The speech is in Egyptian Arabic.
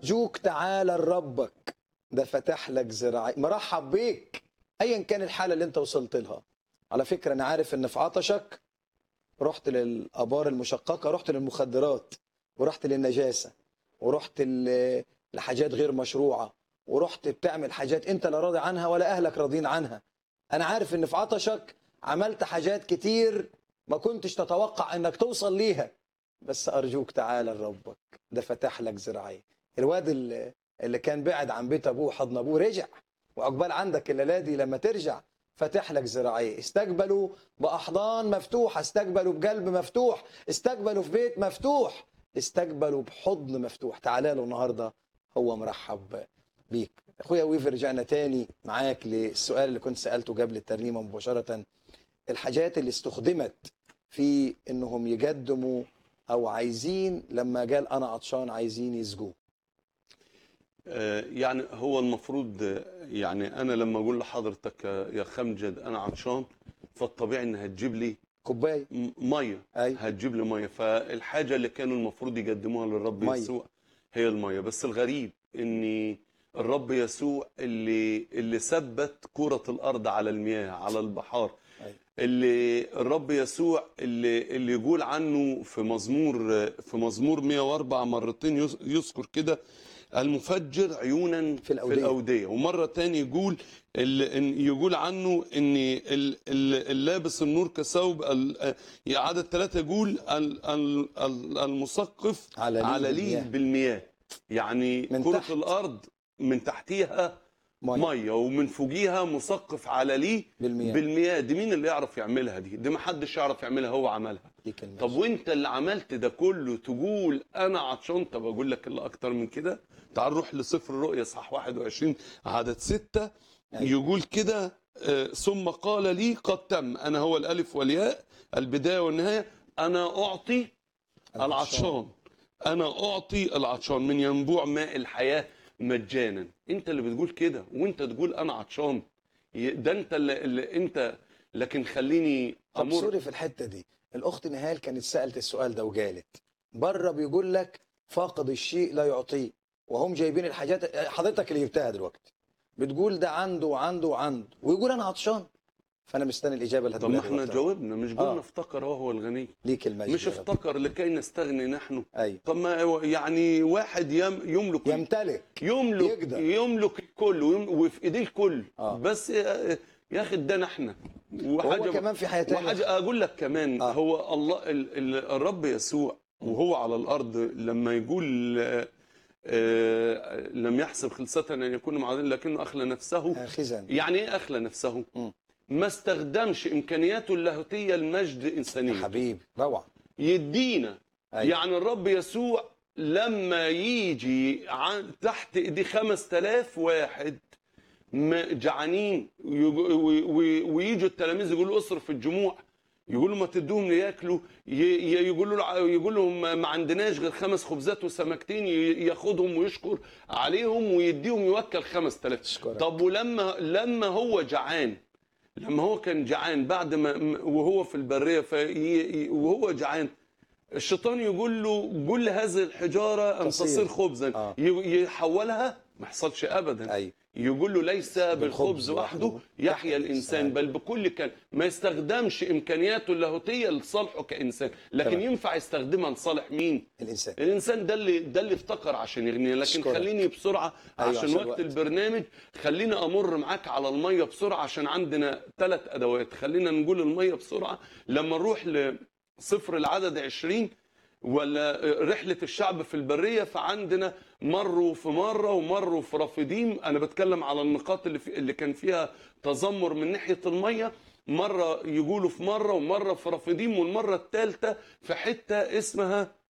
أرجوك تعالى لربك ده فتح لك ذراعي مرحب بيك أيا كان الحالة اللي أنت وصلت لها على فكرة أنا عارف إن في عطشك رحت للآبار المشققة رحت للمخدرات ورحت للنجاسة ورحت ل- لحاجات غير مشروعة ورحت بتعمل حاجات أنت لا راضي عنها ولا أهلك راضين عنها أنا عارف إن في عطشك عملت حاجات كتير ما كنتش تتوقع إنك توصل ليها بس أرجوك تعالى لربك ده فتح لك ذراعي الواد اللي, اللي كان بعد عن بيت أبوه حضن أبوه رجع وعقبال عندك الليلة دي لما ترجع فتح لك ذراعيه استقبلوا بأحضان مفتوحة استقبلوا بقلب مفتوح استقبلوا في بيت مفتوح استقبلوا بحضن مفتوح تعالى له النهاردة هو مرحب بيك اخويا ويفي رجعنا تاني معاك للسؤال اللي كنت سألته قبل الترنيمة مباشرة الحاجات اللي استخدمت في انهم يقدموا او عايزين لما قال انا عطشان عايزين يسجوه آه، يعني هو المفروض آه، يعني انا لما اقول لحضرتك آه، يا خمجد انا عطشان فالطبيعي انها تجيب لي كوبايه م- ميه اي هتجيب لي ميه فالحاجه اللي كانوا المفروض يقدموها للرب مية. يسوع هي الميه بس الغريب ان الرب يسوع اللي اللي ثبت كره الارض على المياه على البحار أيوة. اللي الرب يسوع اللي اللي يقول عنه في مزمور في مزمور 104 مرتين يذ- يذكر كده المفجر عيونا في الأودية. في الأودية ومرة تاني يقول ال- إن- يقول عنه ان ال- ال- اللابس النور كثوب ال- عدد ثلاثة يقول ال- ال- ال- المثقف على ليه على ليه بالمياه. بالمياه يعني من كرة تحت. الأرض من تحتيها مية. مية ومن فوقيها مثقف على ليه بالمياه بالمياه دي مين اللي يعرف يعملها دي دي ما حدش يعرف يعملها هو عملها ديك المجد. طب وانت اللي عملت ده كله تقول انا عطشان طب اقول لك اللي اكتر من كده تعال نروح لسفر الرؤيا صح 21 عدد 6 أيوة. يقول كده آه، ثم قال لي قد تم انا هو الالف والياء البدايه والنهايه انا اعطي العطشان انا اعطي العطشان من ينبوع ماء الحياه مجانا انت اللي بتقول كده وانت تقول انا عطشان ي- ده انت اللي, اللي انت لكن خليني طب امر سوري في الحته دي الاخت نهال كانت سالت السؤال ده وقالت بره بيقول لك فاقد الشيء لا يعطيه وهم جايبين الحاجات حضرتك اللي جبتها دلوقتي بتقول ده عنده وعنده وعنده ويقول انا عطشان فانا مستني الاجابه اللي طب ما هتقولها احنا دلوقتي. جاوبنا مش قلنا آه. افتكر هو هو الغني ليك المجد مش يا رب. افتكر لكي نستغني نحن ايوه طب ما هو يعني واحد يم يملك يمتلك يملك يقدر. يملك الكل ويم- وفي ايديه الكل آه. بس يا يا اخي ادانا احنا وهو كمان في حياه تانية وحاجه اقول لك كمان آه. آه. هو الله ال- ال- الرب يسوع وهو على الارض لما يقول آه، آه، لم يحسب خلصة ان يكون معاذين لكنه اخلى نفسه اخذا يعني ايه اخلى نفسه مم. ما استخدمش امكانياته اللاهوتيه لمجد يا انسانيه حبيب روعه يدينا أيوة. يعني الرب يسوع لما يجي عن تحت ايدي 5000 واحد م- جعانين ويج- وي- وي- ويجوا التلاميذ يقولوا اصرف الجموع يقولوا ما تدوهم لياكلوا ي- ي- يقولوا له- يقول لهم ما ما عندناش غير خمس خبزات وسمكتين ي- ياخدهم ويشكر عليهم ويديهم يوكل 5000 أشكرك. طب ولما لما هو جعان لما هو كان جعان بعد ما م- وهو في البريه في ي- ي- وهو جعان الشيطان يقول له قل هذه الحجاره ان تصير. تصير خبزا آه. ي- يحولها ما يحصلش ابدا ايوه يقول له ليس بالخبز بالخبز وحده وحده يحيا الانسان بل بكل كان ما يستخدمش امكانياته اللاهوتيه لصالحه كانسان لكن تمام. ينفع يستخدمها لصالح مين الانسان الانسان ده اللي ده اللي افتكر عشان يغني لكن أشكرك. خليني بسرعه أيوة، عشان عشان وقت الوقت. البرنامج خليني امر معاك على الميه بسرعه عشان عندنا ثلاث ادوات خلينا نقول الميه بسرعه لما نروح لصفر العدد 20 ولا رحله الشعب في البريه فعندنا مروا في مره ومروا في رافديم انا بتكلم على النقاط اللي في اللي كان فيها تذمر من ناحيه الميه مره يقولوا في مره ومره في رافديم والمره الثالثه في حته اسمها